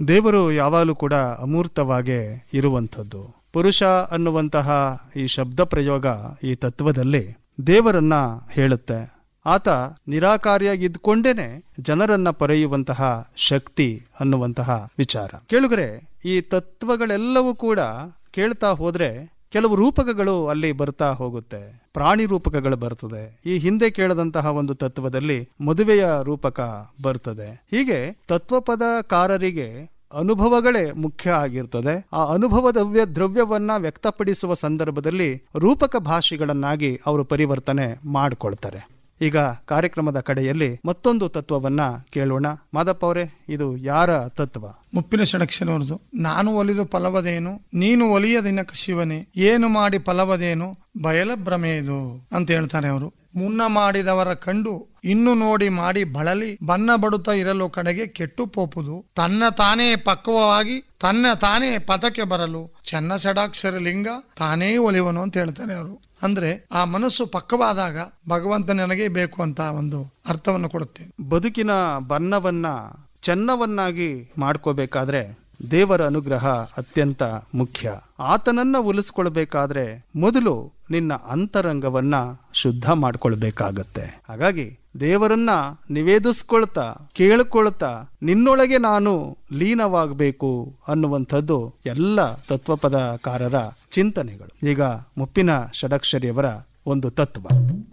ದೇವರು ಯಾವಾಗಲೂ ಕೂಡ ಅಮೂರ್ತವಾಗೇ ಇರುವಂಥದ್ದು ಪುರುಷ ಅನ್ನುವಂತಹ ಈ ಶಬ್ದ ಪ್ರಯೋಗ ಈ ತತ್ವದಲ್ಲಿ ದೇವರನ್ನ ಹೇಳುತ್ತೆ ಆತ ನಿರಾಕಾರಿಯಾಗಿದ್ದುಕೊಂಡೇನೆ ಜನರನ್ನ ಪೊರೆಯುವಂತಹ ಶಕ್ತಿ ಅನ್ನುವಂತಹ ವಿಚಾರ ಕೇಳುಗರೆ ಈ ತತ್ವಗಳೆಲ್ಲವೂ ಕೂಡ ಕೇಳ್ತಾ ಹೋದ್ರೆ ಕೆಲವು ರೂಪಕಗಳು ಅಲ್ಲಿ ಬರ್ತಾ ಹೋಗುತ್ತೆ ಪ್ರಾಣಿ ರೂಪಕಗಳು ಬರ್ತದೆ ಈ ಹಿಂದೆ ಕೇಳದಂತಹ ಒಂದು ತತ್ವದಲ್ಲಿ ಮದುವೆಯ ರೂಪಕ ಬರ್ತದೆ ಹೀಗೆ ತತ್ವಪದಕಾರರಿಗೆ ಅನುಭವಗಳೇ ಮುಖ್ಯ ಆಗಿರ್ತದೆ ಆ ಅನುಭವ ದ್ರವ್ಯ ದ್ರವ್ಯವನ್ನ ವ್ಯಕ್ತಪಡಿಸುವ ಸಂದರ್ಭದಲ್ಲಿ ರೂಪಕ ಭಾಷೆಗಳನ್ನಾಗಿ ಅವರು ಪರಿವರ್ತನೆ ಮಾಡಿಕೊಳ್ತಾರೆ ಈಗ ಕಾರ್ಯಕ್ರಮದ ಕಡೆಯಲ್ಲಿ ಮತ್ತೊಂದು ತತ್ವವನ್ನ ಕೇಳೋಣ ಮಾದಪ್ಪ ಅವರೇ ಇದು ಯಾರ ತತ್ವ ಮುಪ್ಪಿನ ಷಡಕ್ಷರವರದು ನಾನು ಒಲಿದು ಫಲವದೇನು ನೀನು ಒಲಿಯದಿನ ಶಿವನೇ ಏನು ಮಾಡಿ ಫಲವದೇನು ಬಯಲ ಭ್ರಮೆ ಇದು ಅಂತ ಹೇಳ್ತಾರೆ ಅವರು ಮುನ್ನ ಮಾಡಿದವರ ಕಂಡು ಇನ್ನು ನೋಡಿ ಮಾಡಿ ಬಳಲಿ ಬನ್ನ ಬಡುತ್ತಾ ಇರಲು ಕಡೆಗೆ ಕೆಟ್ಟು ಪೋಪುದು ತನ್ನ ತಾನೇ ಪಕ್ವವಾಗಿ ತನ್ನ ತಾನೇ ಪದಕ್ಕೆ ಬರಲು ಚೆನ್ನ ಷಡಾಕ್ಷರ ಲಿಂಗ ತಾನೇ ಒಲಿವನು ಅಂತ ಹೇಳ್ತಾರೆ ಅವರು ಅಂದ್ರೆ ಆ ಮನಸ್ಸು ಪಕ್ವವಾದಾಗ ಭಗವಂತ ನನಗೆ ಬೇಕು ಅಂತ ಒಂದು ಅರ್ಥವನ್ನು ಕೊಡುತ್ತೆ ಬದುಕಿನ ಬಣ್ಣವನ್ನ ಚೆನ್ನವನ್ನಾಗಿ ಮಾಡ್ಕೋಬೇಕಾದ್ರೆ ದೇವರ ಅನುಗ್ರಹ ಅತ್ಯಂತ ಮುಖ್ಯ ಆತನನ್ನ ಉಲಿಸ್ಕೊಳ್ಬೇಕಾದ್ರೆ ಮೊದಲು ನಿನ್ನ ಅಂತರಂಗವನ್ನ ಶುದ್ಧ ಮಾಡ್ಕೊಳ್ಬೇಕಾಗತ್ತೆ ಹಾಗಾಗಿ ದೇವರನ್ನ ನಿವೇದಿಸ್ಕೊಳ್ತಾ ಕೇಳ್ಕೊಳ್ತಾ ನಿನ್ನೊಳಗೆ ನಾನು ಲೀನವಾಗಬೇಕು ಅನ್ನುವಂಥದ್ದು ಎಲ್ಲ ತತ್ವಪದಕಾರರ ಚಿಂತನೆಗಳು ಈಗ ಮುಪ್ಪಿನ ಷಡಕ್ಷರಿಯವರ ಒಂದು ತತ್ವ